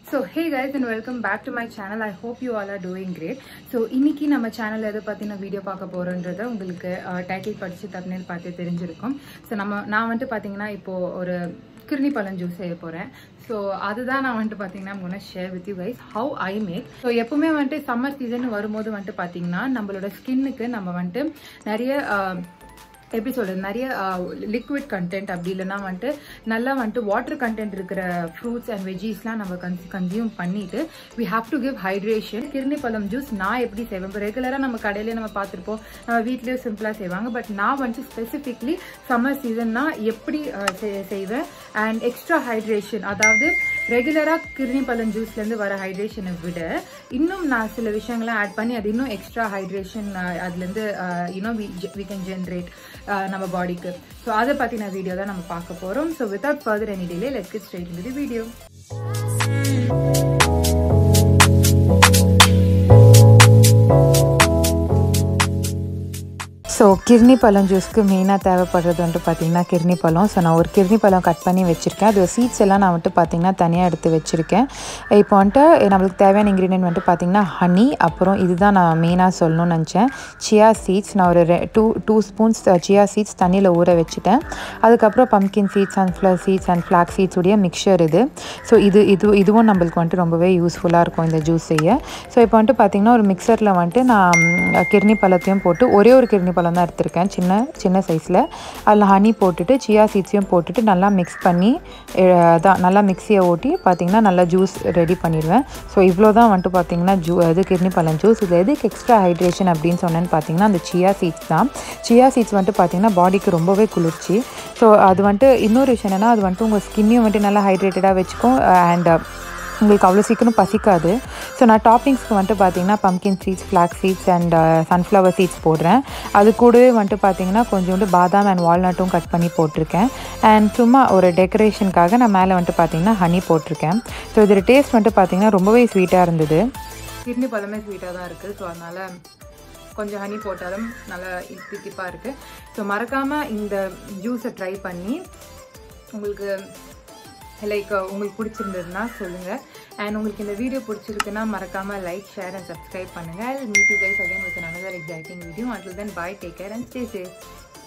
so hey guys and welcome back to my channel I hope you all are doing great so இன்னைக்கு நம்ம channel எதை பற்றின video பார்க்க போகிறோன்றதை உங்களுக்கு title படித்து தப்னேல் பார்த்து தெரிஞ்சிருக்கும் ஸோ நம்ம நான் வந்துட்டு பார்த்தீங்கன்னா இப்போது ஒரு கிருணி பழம் ஜூஸ் செய்ய போகிறேன் ஸோ அதுதான் நான் வந்துட்டு பார்த்தீங்கன்னா முன்ன share with you guys how I make so எப்பவுமே வந்துட்டு சம்மர் சீசன் வரும்போது வந்துட்டு பார்த்தீங்கன்னா நம்மளோட ஸ்கின்னுக்கு நம்ம வந்துட்டு நிறைய ஆஹ், எப்படி சொல்றது நிறைய லிக்விட் கண்டென்ட் அப்படி இல்லைன்னா வந்துட்டு நல்லா வந்துட்டு வாட்டர் கண்டென்ட் இருக்கிற ஃப்ரூட்ஸ் அண்ட் வெஜிஸ்லாம் நம்ம கன்ஸ் கன்சியூம் பண்ணிட்டு we have to give hydration கிருணி பழம் ஜூஸ் நான் எப்படி செய்வேன் இப்போ ரெகுலராக நம்ம கடையிலே நம்ம பார்த்துருப்போம் நம்ம வீட்லேயும் சிம்பிளாக செய்வாங்க பட் நான் வந்துட்டு ஸ்பெசிஃபிக்லி சம்மர் சீசன்னா எப்படி அஹ், செய்- செய்வேன் அண்ட் எக்ஸ்ட்ரா ஹைட்ரேஷன் அதாவது ரெகுலராக கிருணி பழம் ஜூஸ்லேருந்து வர ஹைட்ரேஷனை விட இன்னும் நான் சில விஷயங்களை ஆட் பண்ணி அது இன்னும் எக்ஸ்ட்ரா ஹைட்ரேஷன் அதுலேருந்து யூனோ வி கேன் ஜென்ரேட் நம்ம பாடிக்கு ஸோ அதை பற்றின வீடியோ தான் நம்ம பார்க்க போகிறோம் so without further any delay let's get straight in the video so கிர்னி பழம் ஜூஸ்க்கு மெயினாக தேவைப்படுறது வந்துட்டு பார்த்தீங்கன்னா கிர்னி பழம் ஸோ நான் ஒரு கிர்னி பழம் கட் பண்ணி வச்சுருக்கேன் அது சீட்ஸ் எல்லாம் நான் வந்துட்டு பார்த்தீங்கன்னா தனியாக எடுத்து வச்சுருக்கேன் இப்போ வந்துட்டு நம்மளுக்கு தேவையான இன்க்ரீடியன்ட் வந்துட்டு பார்த்தீங்கன்னா ஹனி அப்புறம் இதுதான் நான் மெயினாக சொல்லணும்னு நினச்சேன் சியா சீட்ஸ் நான் ஒரு two two spoons chia seeds தண்ணியில் ஊற வச்சுட்டேன் அதுக்கப்புறம் pumpkin seeds sunflower seeds and flax seeds உடைய மிக்சர் இது ஸோ இது இது இதுவும் நம்மளுக்கு வந்துட்டு ரொம்பவே யூஸ்ஃபுல்லாக இருக்கும் இந்த ஜூஸ் செய்ய ஸோ இப்போ வந்துட்டு பார்த்தீங்கன்னா ஒரு மிக்சரில் வந்துட்டு நான் ம், கிர்னி பழத்தையும் போட்டு ஒரே ஒரு கிர்னி பழம் தான் எடுத்திருக்கேன் சின்ன சின்ன சைஸில் அதில் ஹனி போட்டுட்டு சியா சீட்ஸையும் போட்டுட்டு நல்லா மிக்ஸ் பண்ணி அஹ், அதான் நல்லா மிக்ஸியை ஓட்டி பார்த்தீங்கன்னா நல்லா ஜூஸ் ரெடி பண்ணிடுவேன் ஸோ இவ்வளோ தான் வந்துட்டு பார்த்தீங்கன்னா ஜூ இது கிர்னி பழம் ஜூஸ் இதில் எதுக்கு எக்ஸ்ட்ரா ஹைட்ரேஷன் அப்படின்னு சொன்னேன்னு பார்த்தீங்கன்னா அந்த சியா சீட்ஸ் தான் சியா சீட்ஸ் வந்துட்டு பார்த்தீங்கன்னா பாடிக்கு ரொம்பவே குளிர்ச்சி ஸோ அது வந்துட்டு இன்னொரு விஷயம் என்னென்னா அது வந்துட்டு உங்கள் ஸ்கின்னையும் வந்துட்டு நல்லா ஹைட்ரேட்டடாக வச்சுக்கும் அண்ட் உங்களுக்கு அவ்வளோ சீக்கிரம் பசிக்காது ஸோ நான் டாப்பிங்ஸ்க்கு வந்துட்டு பார்த்தீங்கன்னா pumpkin seeds flax seeds and sunflower seeds போடுறேன் அது கூடவே வந்துட்டு பார்த்தீங்கன்னா கொஞ்சோண்டு பாதாம் அண்ட் வால்நட்டும் கட் பண்ணி போட்டிருக்கேன் அண்ட் சும்மா ஒரு டெக்கரேஷனுக்காக நான் மேலே வந்துட்டு பார்த்தீங்கன்னா ஹனி போட்டிருக்கேன் ஸோ இதோட டேஸ்ட் வந்துட்டு பார்த்தீங்கன்னா ரொம்பவே ஸ்வீட்டாக இருந்தது கிட்னி பழமே ஸ்வீட்டாக தான் இருக்குது ஸோ அதனால் கொஞ்சம் ஹனி போட்டாலும் நல்லா இத்தி திப்பாக இருக்குது ஸோ மறக்காமல் இந்த ஜூஸை ட்ரை பண்ணி உங்களுக்கு லைக் உங்களுக்கு பிடிச்சிருந்ததுன்னா சொல்லுங்கள் அண்ட் உங்களுக்கு இந்த வீடியோ பிடிச்சிருக்குன்னா மறக்காமல் லைக் ஷேர் அண்ட் சப்ஸ்கிரைப் பண்ணுங்கள் meet you guys again with another exciting video until then bye take care and stay safe